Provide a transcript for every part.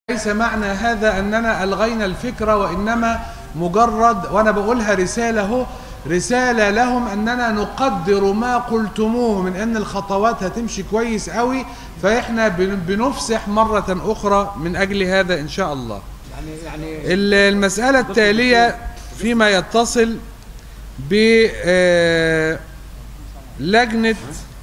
ليس معنى هذا أننا ألغينا الفكرة وإنما مجرد وأنا بقولها رسالة هو رسالة لهم أننا نقدر ما قلتموه من أن الخطوات هتمشي كويس قوي فإحنا بن- بنفسح مرة أخرى من أجل هذا إن شاء الله يعني يعني ال- المسألة التالية فيما يتصل ب آه، لجنة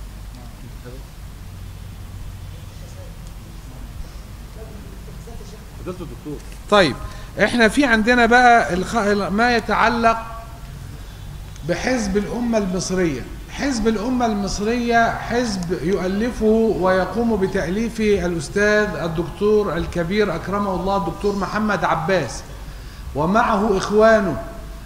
فضلت الدكتور طيب احنا في عندنا بقى الخ... ما يتعلق بحزب الأمة المصرية حزب الأمة المصرية حزب يؤلفه ويقوم بتأليفه الأستاذ الدكتور الكبير أكرمه الله الدكتور محمد عباس ومعه إخوانه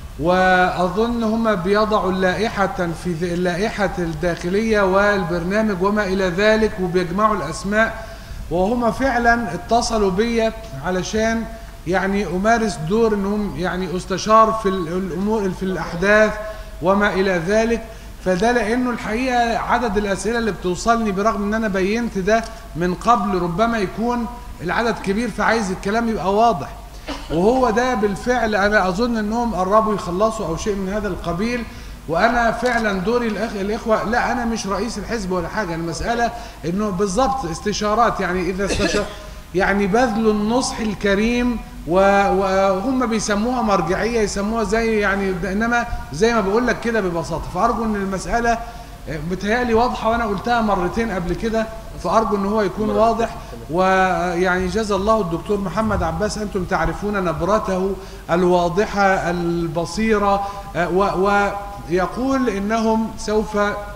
وأظن هم بيضعوا اللائحة في ذ- اللائحة الداخلية والبرنامج وما إلى ذلك وبيجمعوا الأسماء وهم فعلا اتصلوا بي علشان يعني أمارس دور أنهم يعني أستشار في ال- الأمور في الأحداث وما إلى ذلك فده لأنه الحقيقة عدد الأسئلة اللي بتوصلني برغم أن أنا بينت ده من قبل ربما يكون العدد كبير فعايز الكلام يبقى واضح وهو ده بالفعل انا اظن انهم قربوا يخلصوا او شيء من هذا القبيل وانا فعلا دوري الأخ... الاخوه لا انا مش رئيس الحزب ولا حاجه المساله انه بالظبط استشارات يعني اذا استشار يعني بذل النصح الكريم و... وهم بيسموها مرجعيه يسموها زي يعني انما زي ما بقول لك كده ببساطه فارجو ان المساله بتهيألي واضحه وانا قلتها مرتين قبل كده فارجو ان هو يكون واضح ويعني جزا الله الدكتور محمد عباس انتم تعرفون نبرته الواضحه البصيره و- ويقول انهم سوف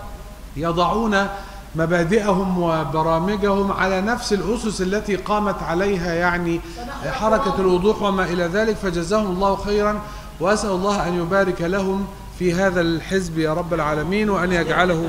يضعون مبادئهم وبرامجهم على نفس الاسس التي قامت عليها يعني حركه الوضوح وما الى ذلك فجزاهم الله خيرا واسال الله ان يبارك لهم في هذا الحزب يا رب العالمين وان يجعله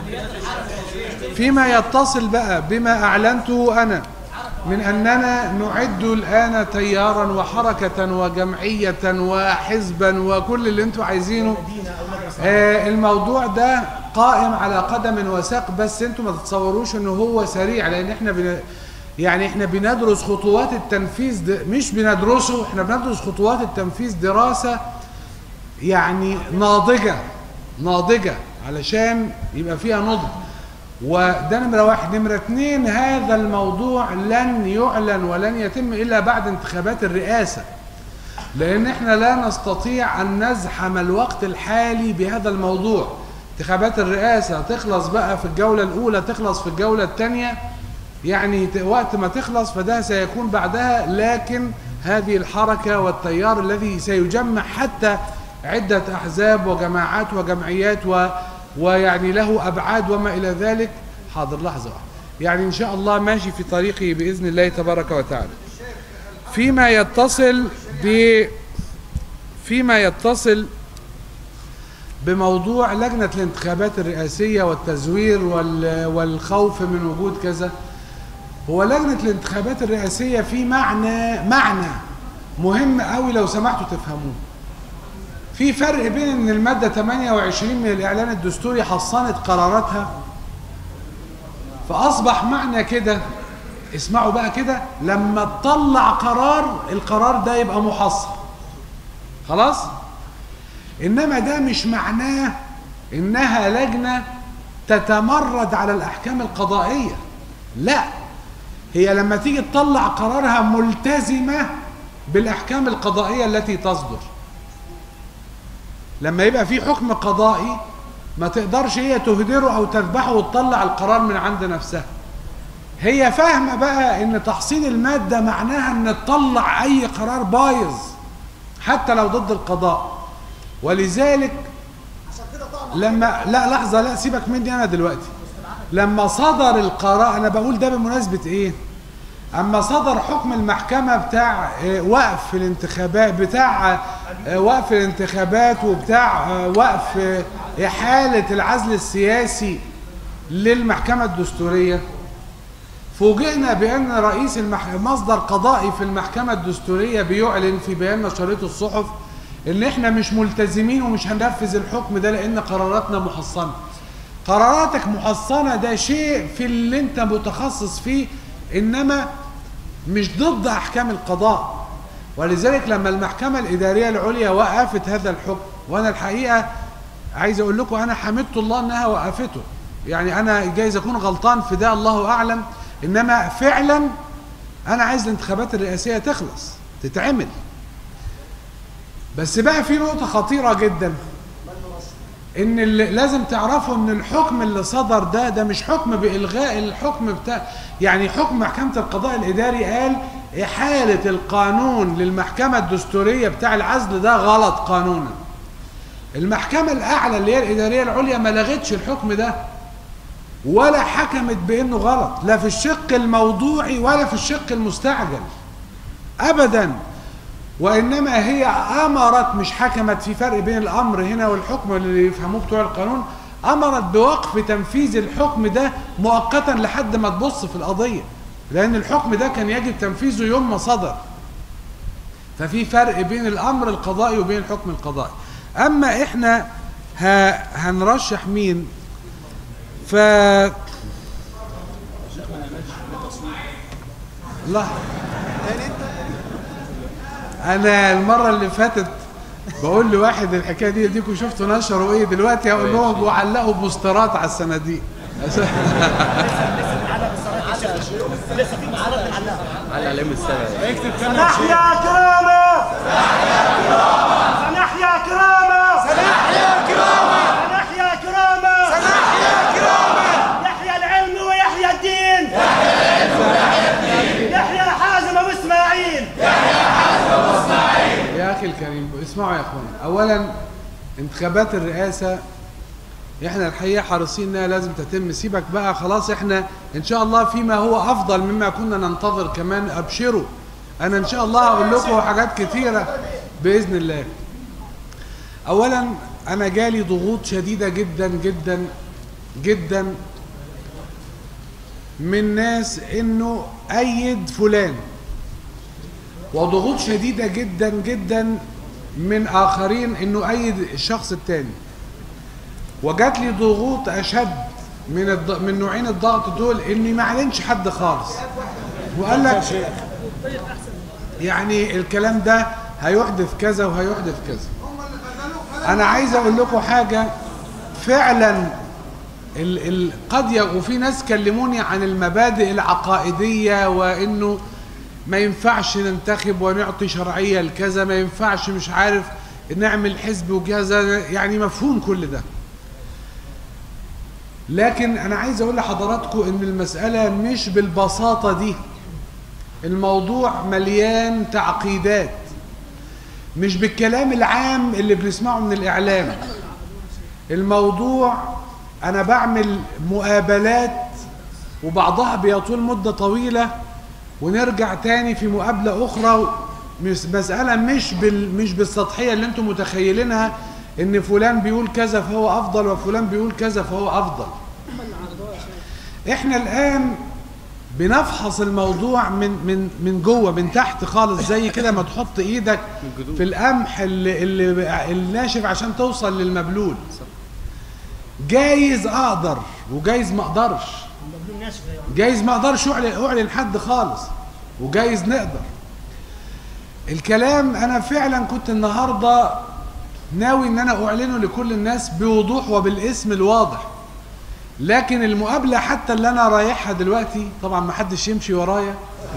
فيما يتصل بقى بما أعلنته أنا من أننا نعد الآن تيارا وحركة وجمعية وحزبا وكل اللي انتوا عايزينه آه الموضوع ده قائم على قدم وساق بس انتوا ما تتصوروش انه هو سريع لان احنا بن يعني احنا بندرس خطوات التنفيذ ده مش بندرسه احنا بندرس خطوات التنفيذ دراسة يعني ناضجة ناضجة علشان يبقى فيها نضج وده نمرة واحد نمرة اتنين هذا الموضوع لن يعلن ولن يتم إلا بعد انتخابات الرئاسة لأن احنا لا نستطيع أن نزحم الوقت الحالي بهذا الموضوع انتخابات الرئاسة تخلص بقى في الجولة الأولى تخلص في الجولة الثانية يعني ت- وقت ما تخلص فده سيكون بعدها لكن هذه الحركة والتيار الذي سيجمع حتى عدة أحزاب وجماعات وجمعيات و ويعني له أبعاد وما إلى ذلك حاضر لحظة واحدة يعني إن شاء الله ماشي في طريقه بإذن الله تبارك وتعالى فيما يتصل ب فيما يتصل بموضوع لجنة الانتخابات الرئاسية والتزوير وال- والخوف من وجود كذا هو لجنة الانتخابات الرئاسية في معنى معنى مهم قوي لو سمحتوا تفهموه في فرق بين ان المادة 28 من الاعلان الدستوري حصنت قراراتها فاصبح معنى كده اسمعوا بقى كده لما تطلع قرار القرار ده يبقى محصن خلاص انما ده مش معناه انها لجنة تتمرد على الاحكام القضائية لا هي لما تيجي تطلع قرارها ملتزمة بالاحكام القضائية التي تصدر لما يبقى في حكم قضائي ما تقدرش هي تهدره او تذبحه وتطلع القرار من عند نفسها هي فاهمه بقى ان تحصيل الماده معناها ان تطلع اي قرار بايظ حتى لو ضد القضاء ولذلك لما لا لحظه لا سيبك مني انا دلوقتي لما صدر القرار انا بقول ده بمناسبه ايه اما صدر حكم المحكمه بتاع آه، وقف الانتخابات بتاع آه، وقف الانتخابات وبتاع آه، وقف آه، احاله العزل السياسي للمحكمه الدستوريه فوجئنا بان رئيس المح... مصدر قضائي في المحكمه الدستوريه بيعلن في بيان نشرته الصحف ان احنا مش ملتزمين ومش هننفذ الحكم ده لان قراراتنا محصنه قراراتك محصنه ده شيء في اللي انت متخصص فيه انما مش ضد احكام القضاء ولذلك لما المحكمة الإدارية العليا وقفت هذا الحكم وأنا الحقيقة عايز أقول لكم أنا حمدت الله أنها وقفته يعني أنا جايز أكون غلطان في ده الله أعلم إنما فعلا أنا عايز الانتخابات الرئاسية تخلص تتعمل بس بقى في نقطة خطيرة جدا ان اللي لازم تعرفوا ان الحكم اللي صدر ده ده مش حكم بالغاء الحكم بتاع يعني حكم محكمة القضاء الاداري قال احالة القانون للمحكمة الدستورية بتاع العزل ده غلط قانونا المحكمة الاعلى اللي هي الادارية العليا ما لغتش الحكم ده ولا حكمت بانه غلط لا في الشق الموضوعي ولا في الشق المستعجل ابدا وانما هي امرت مش حكمت في فرق بين الامر هنا والحكم اللي يفهموه بتوع القانون امرت بوقف تنفيذ الحكم ده مؤقتا لحد ما تبص في القضيه لان الحكم ده كان يجب تنفيذه يوم ما صدر ففي فرق بين الامر القضائي وبين الحكم القضائي اما احنا ه... هنرشح مين ف لا انا المره اللي فاتت بقول لواحد الحكايه دي ديكوا شفتوا نشروا ايه دلوقتي هقول لهم وعلقوا بوسترات على الصناديق على عليهم السنة سنحيا كرامة سنحيا كرامة سنحيا كرامة سنحيا كرامة سنحيا كرامة يحيى العلم ويحيى الدين يحيى العلم ويحيى الدين يحيى حازم ابو اسماعيل يا اخي الكريم اسمعوا يا اخوانا اولا انتخابات الرئاسه احنا الحقيقه حريصين انها لازم تتم سيبك بقى خلاص احنا ان شاء الله فيما هو افضل مما كنا ننتظر كمان ابشروا انا ان شاء الله هقول لكم حاجات كثيره باذن الله اولا انا جالي ضغوط شديده جدا جدا جدا من ناس انه ايد فلان وضغوط شديدة جدا جدا من آخرين إنه أيد الشخص التاني وجات لي ضغوط أشد من الض... من نوعين الضغط دول إني ما أعلنش حد خالص وقال لك يعني الكلام ده هيحدث كذا وهيحدث كذا أنا عايز أقول لكم حاجة فعلا ال... ال... قد ي... وفي ناس كلموني عن المبادئ العقائدية وإنه ما ينفعش ننتخب ونعطي شرعية لكذا ما ينفعش مش عارف نعمل حزب وكذا يعني مفهوم كل ده لكن انا عايز اقول لحضراتكم ان المسألة مش بالبساطة دي الموضوع مليان تعقيدات مش بالكلام العام اللي بنسمعه من الاعلام الموضوع انا بعمل مقابلات وبعضها بيطول مدة طويلة ونرجع تاني في مقابلة أخرى مس- مسألة مش بال مش بالسطحية اللي انتم متخيلينها إن فلان بيقول كذا فهو أفضل وفلان بيقول كذا فهو أفضل. إحنا الآن بنفحص الموضوع من من من جوه من تحت خالص زي كده ما تحط إيدك في القمح اللي اللي الناشف عشان توصل للمبلول. جايز أقدر وجايز ما أقدرش. جايز ما اقدرش اعلن اعلن حد خالص وجايز نقدر الكلام انا فعلا كنت النهارده ناوي ان انا اعلنه لكل الناس بوضوح وبالاسم الواضح لكن المقابله حتى اللي انا رايحها دلوقتي طبعا ما حدش يمشي ورايا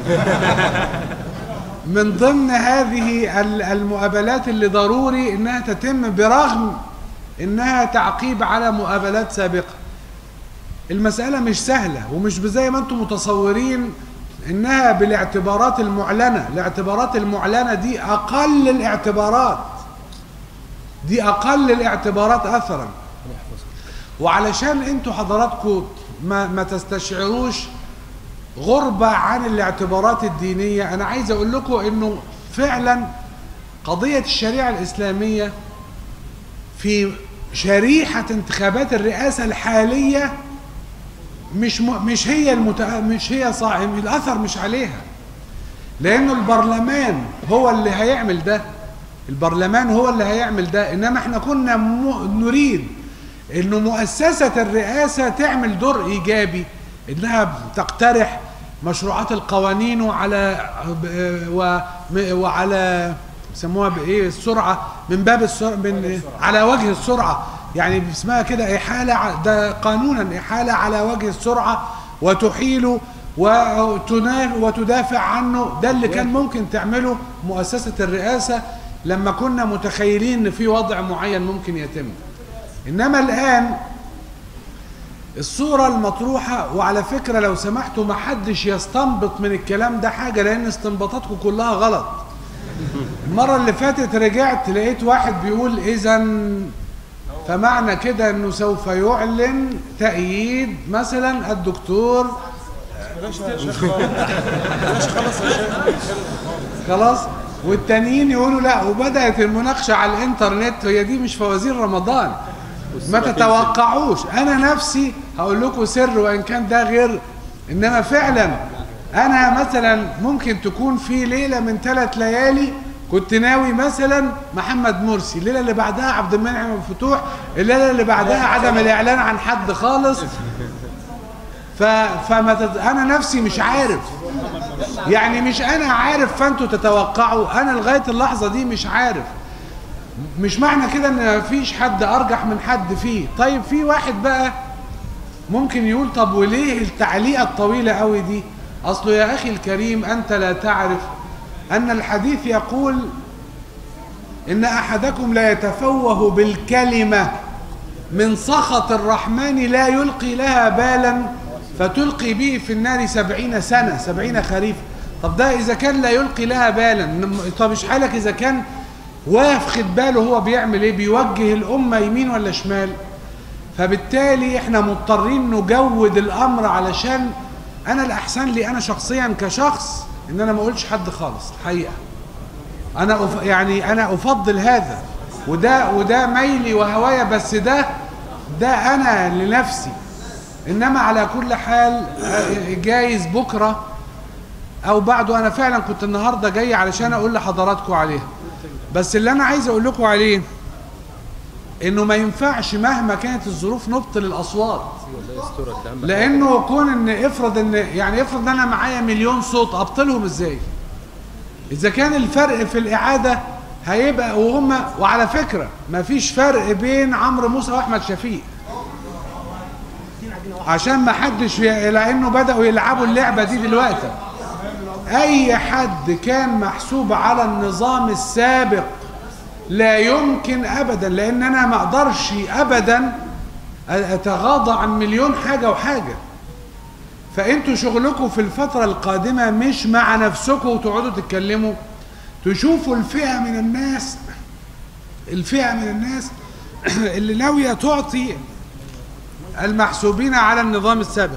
من ضمن هذه ال- المقابلات اللي ضروري انها تتم برغم انها تعقيب على مقابلات سابقه المسألة مش سهلة ومش زي ما انتم متصورين انها بالاعتبارات المعلنة الاعتبارات المعلنة دي اقل الاعتبارات دي اقل الاعتبارات اثرا وعلشان انتوا حضراتكم ما, ما تستشعروش غربة عن الاعتبارات الدينية انا عايز اقول لكم انه فعلا قضية الشريعة الاسلامية في شريحة انتخابات الرئاسة الحالية مش م... مش هي المت... مش هي صاحب الاثر مش عليها لانه البرلمان هو اللي هيعمل ده البرلمان هو اللي هيعمل ده انما احنا كنا م... نريد انه مؤسسة الرئاسة تعمل دور ايجابي انها تقترح مشروعات القوانين وعلى و- وعلى بيسموها بايه السرعه من باب السرعه من على وجه السرعه يعني اسمها كده احاله ع- ده قانونا احاله على وجه السرعه وتحيل وتنا- وتدافع عنه ده اللي كان ممكن تعمله مؤسسه الرئاسه لما كنا متخيلين ان في وضع معين ممكن يتم انما الان الصورة المطروحة وعلى فكرة لو سمحتوا ما حدش يستنبط من الكلام ده حاجة لأن استنباطاتكم كلها غلط المرة اللي فاتت رجعت لقيت واحد بيقول إذا فمعنى كده أنه سوف يعلن تأييد مثلا الدكتور خلاص والتانيين يقولوا لا وبدأت المناقشة على الإنترنت هي دي مش فوازير رمضان ما تتوقعوش انا نفسي هقول لكم سر وان كان ده غير انما فعلا انا مثلا ممكن تكون في ليله من ثلاث ليالي كنت ناوي مثلا محمد مرسي الليله اللي بعدها عبد المنعم الفتوح الليله اللي بعدها عدم الاعلان عن حد خالص ف... فما تت... انا نفسي مش عارف يعني مش انا عارف فانتوا تتوقعوا انا لغايه اللحظه دي مش عارف مش معنى كده ان مفيش حد ارجح من حد فيه طيب في واحد بقى ممكن يقول طب وليه التعليقه الطويله قوي دي اصله يا اخي الكريم انت لا تعرف ان الحديث يقول ان احدكم لا يتفوه بالكلمه من سخط الرحمن لا يلقي لها بالا فتلقي به في النار سبعين سنة سبعين خريف طب ده إذا كان لا يلقي لها بالا طب مش حالك إذا كان واخد باله هو بيعمل إيه بيوجه الأمة يمين ولا شمال فبالتالي إحنا مضطرين نجود الأمر علشان أنا الأحسن لي أنا شخصيا كشخص إن أنا ما أقولش حد خالص الحقيقة انا أف... يعني انا افضل هذا وده وده ميلي وهوايا بس ده ده انا لنفسي انما على كل حال آه، جايز بكره او بعده انا فعلا كنت النهارده جاي علشان اقول لحضراتكم عليها بس اللي انا عايز اقول لكم عليه انه ما ينفعش مهما كانت الظروف نبطل الاصوات والله اسطوره الدم لانه كون ان افرض ان يعني افرض ان انا معايا مليون صوت ابطلهم ازاي اذا كان الفرق في الاعاده هيبقى وهم وعلى فكره مفيش فرق بين عمرو موسى واحمد شفيق عشان ما حدش ي- لانه بداوا يلعبوا اللعبه دي دلوقتي اي حد كان محسوب على النظام السابق لا يمكن ابدا لان انا ما اقدرش ابدا اتغاضى عن مليون حاجه وحاجه فانتوا شغلكم في الفتره القادمه مش مع نفسكم وتقعدوا تتكلموا تشوفوا الفئه من الناس الفئه من الناس اللي ناويه تعطي المحسوبين على النظام السابق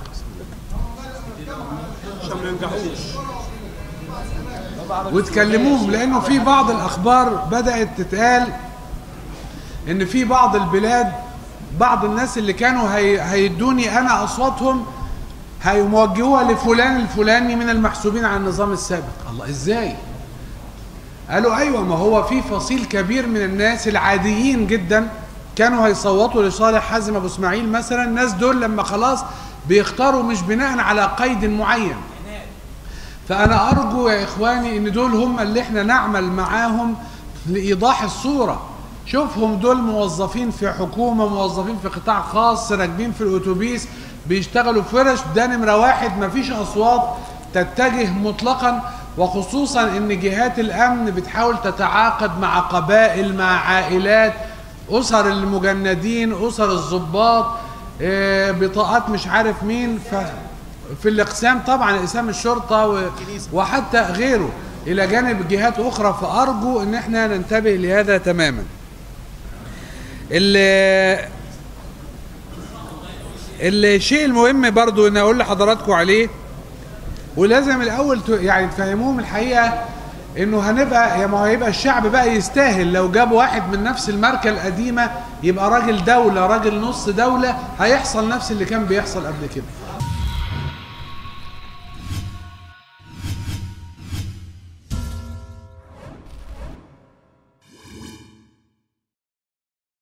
وتكلموهم لانه في بعض الاخبار بدات تتقال ان في بعض البلاد بعض الناس اللي كانوا هي هيدوني انا اصواتهم هيوجهوها لفلان الفلاني من المحسوبين على النظام السابق الله ازاي قالوا ايوه ما هو في فصيل كبير من الناس العاديين جدا كانوا هيصوتوا لصالح حازم ابو اسماعيل مثلا الناس دول لما خلاص بيختاروا مش بناء على قيد معين فانا ارجو يا اخواني ان دول هم اللي احنا نعمل معاهم لايضاح الصوره شوفهم دول موظفين في حكومه موظفين في قطاع خاص راكبين في الاتوبيس بيشتغلوا في ورش ده نمره واحد مفيش اصوات تتجه مطلقا وخصوصا ان جهات الامن بتحاول تتعاقد مع قبائل مع عائلات اسر المجندين اسر الضباط آه، بطاقات مش عارف مين ف في الاقسام طبعا اقسام الشرطه و... وحتى غيره الى جانب جهات اخرى فارجو ان احنا ننتبه لهذا تماما ال- الشيء المهم برضو ان اقول لحضراتكم عليه ولازم الاول ت- يعني تفهموهم الحقيقه انه هنبقى يا ما هو هيبقى الشعب بقى يستاهل لو جاب واحد من نفس الماركه القديمه يبقى راجل دوله راجل نص دوله هيحصل نفس اللي كان بيحصل قبل كده